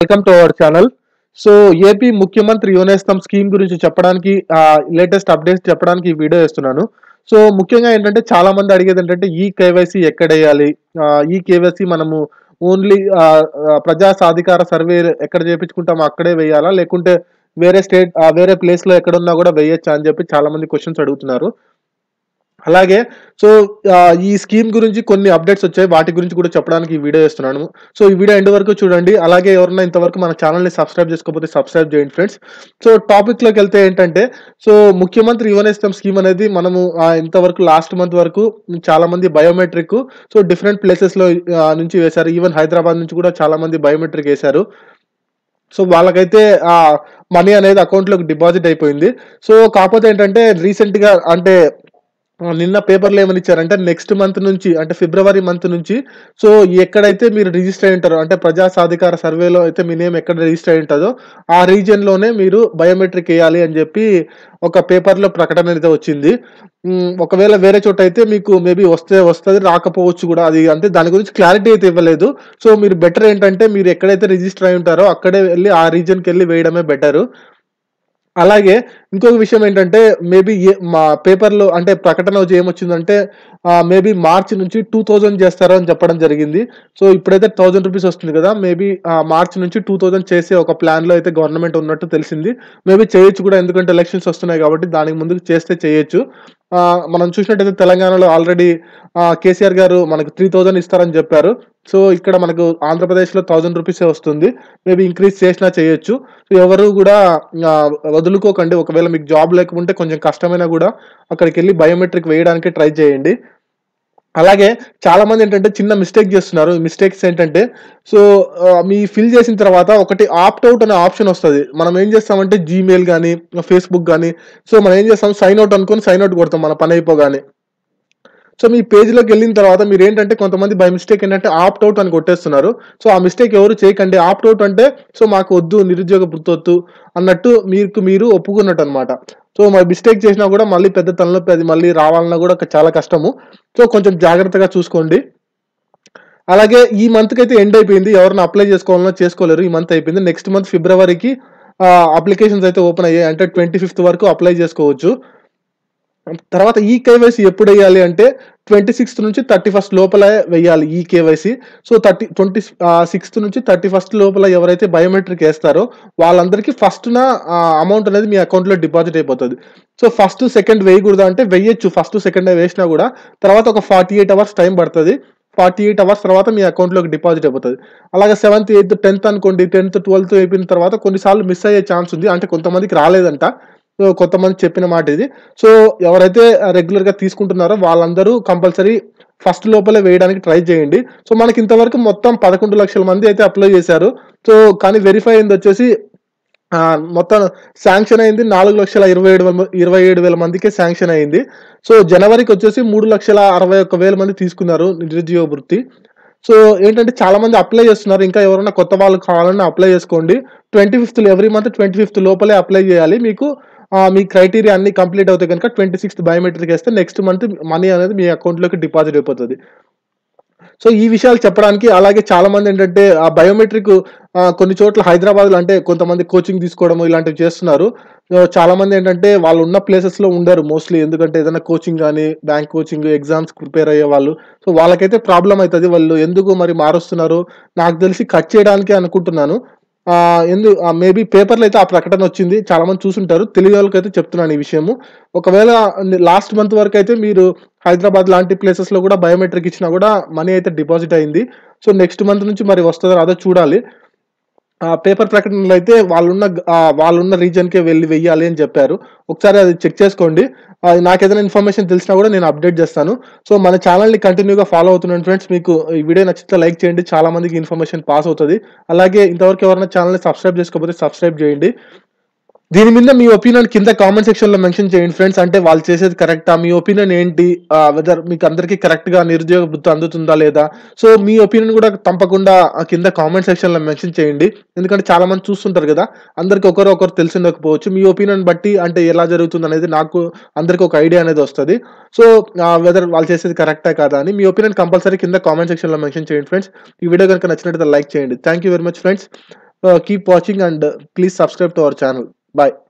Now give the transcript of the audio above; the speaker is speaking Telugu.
welcome to our channel so AP ముఖ్యమంత్రి యువనేస్తం స్కీమ్ గురించి చెప్పడానికి లేటెస్ట్ అప్డేట్స్ చెప్పడానికి ఈ వీడియో చేస్తున్నాను సో ముఖ్యంగా ఏంటంటే చాలా మంది అడిగేది ఏంటంటే ఈ కేవైసీ ఎక్కడ వేయాలి ఆ, ఈ కేవైసీ మనము ఓన్లీ ప్రజా సాధికార సర్వే ఎక్కడ చేయించుకుంటామో అక్కడే వేయాలా లేకుంటే వేరే స్టేట్ వేరే ప్లేస్ లో ఎక్కడున్నా కూడా వేయొచ్చా అని చెప్పి చాలా మంది క్వశ్చన్స్ అడుగుతున్నారు అలాగే సో ఆ, ఈ స్కీమ్ గురించి కొన్ని అప్డేట్స్ వచ్చాయి వాటి గురించి కూడా చెప్పడానికి ఈ వీడియో చేస్తున్నాను సో ఈ వీడియో ఎండ్ వరకు చూడండి అలాగే ఎవరైనా ఇంతవరకు మన ఛానల్ని సబ్స్క్రైబ్ చేసుకోకపోతే సబ్స్క్రైబ్ చేయండి ఫ్రెండ్స్ సో టాపిక్ లోకి వెళ్తే ఏంటంటే సో ముఖ్యమంత్రి యువనేస్తం స్కీమ్ అనేది మనము ఆ, ఇంతవరకు లాస్ట్ మంత్ వరకు చాలా మంది బయోమెట్రిక్ సో డిఫరెంట్ ప్లేసెస్ లో ఆ, నుంచి వేశారు ఈవెన్ హైదరాబాద్ నుంచి కూడా చాలా మంది బయోమెట్రిక్ వేశారు సో వాళ్ళకైతే ఆ మనీ అనేది అకౌంట్లోకి డిపాజిట్ అయిపోయింది సో కాకపోతే ఏంటంటే రీసెంట్ గా అంటే ఆ, నిన్న పేపర్లో ఏమని ఇచ్చారంటే నెక్స్ట్ మంత్ నుంచి అంటే ఫిబ్రవరి మంత్ నుంచి సో ఎక్కడైతే మీరు రిజిస్టర్ అయి ఉంటారో అంటే ప్రజా సాధికార సర్వేలో అయితే మీ నేమ్ ఎక్కడ రిజిస్టర్ అయి ఉంటుందో ఆ రీజియన్ లోనే మీరు బయోమెట్రిక్ వేయాలి అని చెప్పి ఒక పేపర్లో ప్రకటన అయితే వచ్చింది ఉమ్, ఒకవేళ వేరే చోట అయితే మీకు మేబీ వస్తే వస్తుంది రాకపోవచ్చు కూడా అది అంటే దాని గురించి క్లారిటీ అయితే ఇవ్వలేదు సో మీరు బెటర్ ఏంటంటే మీరు ఎక్కడైతే రిజిస్టర్ అయి ఉంటారో అక్కడే వెళ్ళి ఆ రీజియన్కి వెళ్ళి వేయడమే బెటర్ అలాగే ఇంకొక విషయం ఏంటంటే మేబీ మా పేపర్లో అంటే ప్రకటన వచ్చి ఏమొచ్చిందంటే మేబీ మార్చి నుంచి టూ థౌజండ్ చేస్తారు అని చెప్పడం జరిగింది సో ఇప్పుడైతే థౌజండ్ రూపీస్ వస్తుంది కదా మేబీ మార్చి నుంచి టూ థౌజండ్ చేసే ఒక ప్లాన్లో అయితే గవర్నమెంట్ ఉన్నట్టు తెలిసింది మేబీ చేయొచ్చు కూడా ఎందుకంటే ఎలక్షన్స్ వస్తున్నాయి కాబట్టి దానికి ముందుకు చేస్తే చేయొచ్చు ఆ, మనం చూసినట్టయితే తెలంగాణలో ఆల్రెడీ కేసీఆర్ గారు మనకు త్రీ థౌజండ్ ఇస్తారని చెప్పారు సో ఇక్కడ మనకు ఆంధ్రప్రదేశ్లో థౌజండ్ రూపీసే వస్తుంది మేబీ ఇంక్రీజ్ చేసినా చేయొచ్చు సో ఎవరు కూడా ఆ, వదులుకోకండి ఒకవేళ మీకు జాబ్ లేకుంటే కొంచెం కష్టమైనా కూడా అక్కడికి వెళ్ళి బయోమెట్రిక్ వేయడానికి ట్రై చేయండి అలాగే చాలా మంది ఏంటంటే చిన్న మిస్టేక్ చేస్తున్నారు మిస్టేక్స్ ఏంటంటే సో ఆ, మీ ఫిల్ చేసిన తర్వాత ఒకటి ఆప్ట్ అవుట్ అనే ఆప్షన్ వస్తుంది మనం ఏం చేస్తామంటే జీమెయిల్ కానీ ఫేస్బుక్ కానీ సో మనం ఏం చేస్తాం సైన్ అవుట్ అనుకొని సైన్ అవుట్ కొడతాం మన పని అయిపోగానే సో మీ పేజ్లోకి వెళ్ళిన తర్వాత మీరు ఏంటంటే కొంతమంది బై మిస్టేక్ ఏంటంటే ఆప్ట్ అవుట్ అని కొట్టేస్తున్నారు సో ఆ మిస్టేక్ ఎవరు చేయకండి ఆప్ట్ అవుట్ అంటే సో మాకు వద్దు నిరుద్యోగ వృత్తొద్దు అన్నట్టు మీకు మీరు ఒప్పుకున్నట్టు అనమాట సో మరి మిస్టేక్ చేసినా కూడా మళ్ళీ పెద్ద తలనొప్పి అది మళ్ళీ రావాలన్నా కూడా చాలా కష్టము సో కొంచెం జాగ్రత్తగా చూసుకోండి అలాగే ఈ మంత్కి అయితే ఎండ్ అయిపోయింది ఎవరైనా అప్లై చేసుకోవాలన్నా చేసుకోలేరు ఈ మంత్ అయిపోయింది నెక్స్ట్ మంత్ ఫిబ్రవరికి అప్లికేషన్స్ అయితే ఓపెన్ అయ్యాయి అంటే ట్వంటీ ఫిఫ్త్ వరకు అప్లై చేసుకోవచ్చు తర్వాత ఈ కేవైసీ ఎప్పుడు వేయాలి అంటే ట్వంటీ సిక్స్త్ నుంచి థర్టీ ఫస్ట్ లోపల వేయాలి ఈ KYC so thirty twenty sixth నుంచి థర్టీ ఫస్ట్ లోపల ఎవరైతే బయోమెట్రిక్ వేస్తారో వాళ్ళందరికీ ఫస్ట్న అమౌంట్ అనేది మీ అకౌంట్లో డిపాజిట్ అయిపోతుంది సో ఫస్ట్ సెకండ్ వేయకూడదు అంటే వెయ్యొచ్చు ఫస్ట్ సెకండ్ వేసినా కూడా తర్వాత ఒక ఫార్టీ ఎయిట్ అవర్స్ టైం పడుతుంది ఫార్టీ ఎయిట్ అవర్స్ తర్వాత మీ అకౌంట్లోకి డిపాజిట్ అయిపోతుంది అలాగే సెవెంత్ ఎయిత్ టెన్త్ అనుకోండి టెన్త్ ట్వెల్త్ అయిపోయిన తర్వాత కొన్నిసార్లు మిస్ అయ్యే ఛాన్స్ ఉంది అంటే కొంతమందికి రాలేదంట సో కొంతమంది చెప్పిన మాట ఇది సో ఎవరైతే రెగ్యులర్ గా తీసుకుంటున్నారో వాళ్ళందరూ కంపల్సరీ ఫస్ట్ లోపలే వేయడానికి ట్రై చేయండి సో మనకి ఇంతవరకు మొత్తం పదకొండు లక్షల మంది అయితే అప్లై చేశారు సో కానీ వెరిఫై అయింది వచ్చేసి ఆ, మొత్తం శాంక్షన్ అయింది నాలుగు లక్షల ఇరవై ఏడు వేల ఇరవై ఏడు వేల మందికే శాంక్షన్ అయింది సో జనవరికి వచ్చేసి మూడు లక్షల అరవై ఒక్క వేల మంది తీసుకున్నారు నిరుద్యోగ వృత్తి సో ఏంటంటే చాలా మంది అప్లై చేస్తున్నారు ఇంకా ఎవరైనా కొత్త వాళ్ళు కావాలన్నా అప్లై చేసుకోండి twenty fifth every month twenty fifth లోపలే అప్లై చేయాలి మీకు ఆ, మీ క్రైటీరియా అన్ని కంప్లీట్ అవుతాయి కనుక ట్వంటీ సిక్స్త్ బయోమెట్రిక్ వేస్తే నెక్స్ట్ మంత్ మనీ అనేది మీ అకౌంట్లోకి డిపాజిట్ అయిపోతుంది సో ఈ విషయాలు చెప్పడానికి అలాగే చాలా మంది ఏంటంటే ఆ బయోమెట్రిక్ ఆ, కొన్ని చోట్ల హైదరాబాద్ అంటే కొంతమంది కోచింగ్ తీసుకోవడం ఇలాంటివి చేస్తున్నారు సో చాలా మంది ఏంటంటే వాళ్ళు ఉన్న ప్లేసెస్ లో ఉండరు మోస్ట్లీ ఎందుకంటే ఏదైనా కోచింగ్ కానీ బ్యాంక్ కోచింగ్ ఎగ్జామ్స్ ప్రిపేర్ అయ్యే వాళ్ళు సో వాళ్ళకైతే ప్రాబ్లం అవుతుంది వాళ్ళు ఎందుకు మరి మారుస్తున్నారు నాకు తెలిసి కట్ చేయడానికి అనుకుంటున్నాను ఆ, ఎందు మేబీ పేపర్లో అయితే ఆ ప్రకటన వచ్చింది చాలా మంది చూసుంటారు తెలియని వాళ్ళకైతే చెప్తున్నాను ఈ విషయము ఒకవేళ లాస్ట్ మంత్ వరకు అయితే మీరు హైదరాబాద్ లాంటి ప్లేసెస్ లో కూడా బయోమెట్రిక్ ఇచ్చినా కూడా మనీ అయితే డిపాజిట్ అయింది సో నెక్స్ట్ మంత్ నుంచి మరి వస్తుందో అదో చూడాలి ఆ పేపర్ ప్రకటనలో అయితే వాళ్ళున్న ఆ, వాళ్ళున్న రీజన్కే వెళ్ళి వెయ్యాలి అని చెప్పారు ఒకసారి అది చెక్ చేసుకోండి ఆ, నాకు ఏదైనా ఇన్ఫర్మేషన్ తెలిసినా కూడా నేను అప్డేట్ చేస్తాను సో మన ఛానల్ని కంటిన్యూగా ఫాలో అవుతున్నాను ఫ్రెండ్స్ మీకు ఈ వీడియో నచ్చితే లైక్ చేయండి చాలా మందికి ఇన్ఫర్మేషన్ పాస్ అవుతుంది అలాగే ఇంతవరకు ఎవరైనా ఛానల్ని సబ్స్క్రైబ్ చేసుకోకపోతే సబ్స్క్రైబ్ చేయండి దీని మీద మీ ఒపీనియన్ కింద కామెంట్ సెక్షన్ లో మెన్షన్ చేయండి ఫ్రెండ్స్ అంటే వాళ్ళు చేసేది కరెక్టా మీ ఒపీనియన్ ఏంటి వెదర్ మీకు అందరికీ కరెక్ట్ గా నిరుద్యోగ వృత్తి అందుతుందా లేదా సో మీ ఒపీనియన్ కూడా తప్పకుండా ఆ కింద కామెంట్ సెక్షన్ లో మెన్షన్ చేయండి ఎందుకంటే చాలా మంది చూస్తుంటారు కదా అందరికి ఒకరు ఒకరు తెలిసి ఉండకపోవచ్చు మీ ఒపీనియన్ బట్టి అంటే ఎలా జరుగుతుంది అనేది నాకు అందరికి ఒక ఐడియా అనేది వస్తుంది సో వెదర్ వాళ్ళు చేసేది కరెక్టా కాదా అని మీ ఒపీనియన్ కంపల్సరీ కింద కామెంట్ సెక్షన్ లో మెన్షన్ చేయండి ఫ్రెండ్స్ ఈ వీడియో కనుక నచ్చినట్లయితే లైక్ చేయండి thank you very much friends keep watching and please subscribe to our channel bye